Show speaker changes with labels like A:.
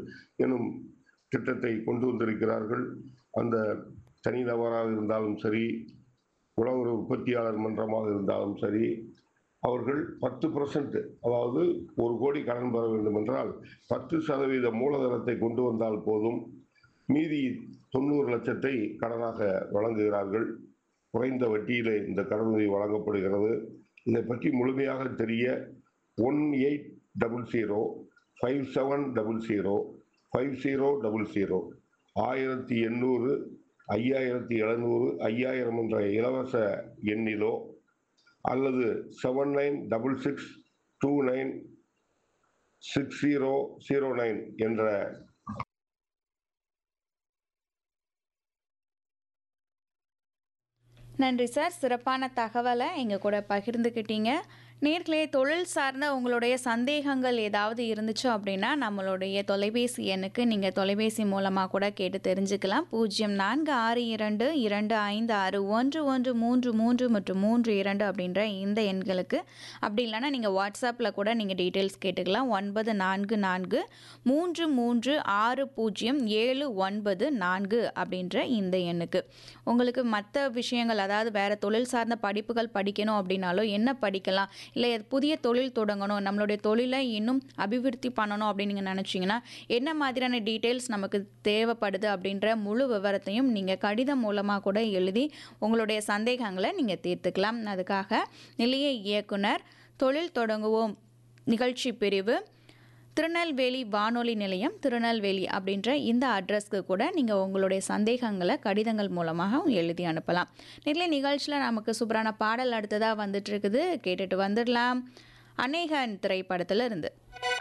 A: எனும் திட்டத்தை கொண்டு வந்திருக்கிறார்கள் அந்த தனிநபராக இருந்தாலும் சரி உழவர் உற்பத்தியாளர் மன்றமாக இருந்தாலும் சரி அவர்கள் பத்து பர்சன்ட் அதாவது ஒரு கோடி கடன் பெற வேண்டும் என்றால் பத்து சதவீத மூலதனத்தை கொண்டு வந்தால் போதும் மீதி தொண்ணூறு லட்சத்தை கடனாக வழங்குகிறார்கள் குறைந்த வட்டியிலே இந்த கடனுதவி வழங்கப்படுகிறது இதை பற்றி முழுமையாக தெரிய one eight double zero five seven double zero five zero double zero ஆயிரத்தி எண்ணூறு ஐயாயிரத்தி எழுநூறு ஐயாயிரம் என்ற இலவச எண்ணிலோ அல்லது seven nine double six two nine six zero zero nine என்ற
B: நன்றி சார் சிறப்பான தகவலை எங்கள் கூட பகிர்ந்துக்கிட்டீங்க நேர்களே தொழில் சார்ந்த உங்களுடைய சந்தேகங்கள் ஏதாவது இருந்துச்சு அப்படின்னா நம்மளுடைய தொலைபேசி எண்ணுக்கு நீங்கள் தொலைபேசி மூலமாக கூட கேட்டு தெரிஞ்சுக்கலாம் பூஜ்ஜியம் நான்கு ஆறு இரண்டு இரண்டு ஐந்து ஆறு ஒன்று ஒன்று மூன்று மூன்று மற்றும் மூன்று இரண்டு அப்படின்ற இந்த எண்களுக்கு அப்படி இல்லைன்னா நீங்கள் வாட்ஸ்அப்பில் கூட நீங்கள் டீட்டெயில்ஸ் கேட்டுக்கலாம் ஒன்பது நான்கு நான்கு மூன்று மூன்று ஆறு பூஜ்ஜியம் ஏழு ஒன்பது நான்கு அப்படின்ற இந்த எண்ணுக்கு உங்களுக்கு மற்ற விஷயங்கள் அதாவது வேறு தொழில் சார்ந்த படிப்புகள் படிக்கணும் அப்படின்னாலும் என்ன படிக்கலாம் இல்லை புதிய தொழில் தொடங்கணும் நம்மளுடைய தொழிலை இன்னும் அபிவிருத்தி பண்ணணும் அப்படின்னு நீங்கள் நினச்சிங்கன்னா என்ன மாதிரியான டீட்டெயில்ஸ் நமக்கு தேவைப்படுது அப்படின்ற முழு விவரத்தையும் நீங்கள் கடிதம் மூலமாக கூட எழுதி உங்களுடைய சந்தேகங்களை நீங்கள் தீர்த்துக்கலாம் அதுக்காக நிலைய இயக்குனர் தொழில் தொடங்குவோம் நிகழ்ச்சி பிரிவு திருநெல்வேலி வானொலி நிலையம் திருநெல்வேலி அப்படின்ற இந்த அட்ரஸ்க்கு கூட நீங்கள் உங்களுடைய சந்தேகங்களை கடிதங்கள் மூலமாக எழுதி அனுப்பலாம் நெல்லை நிகழ்ச்சியில் நமக்கு சூப்பரான பாடல் அடுத்ததாக வந்துட்டு இருக்குது கேட்டுட்டு வந்துடலாம் அநேகன் திரைப்படத்தில் இருந்து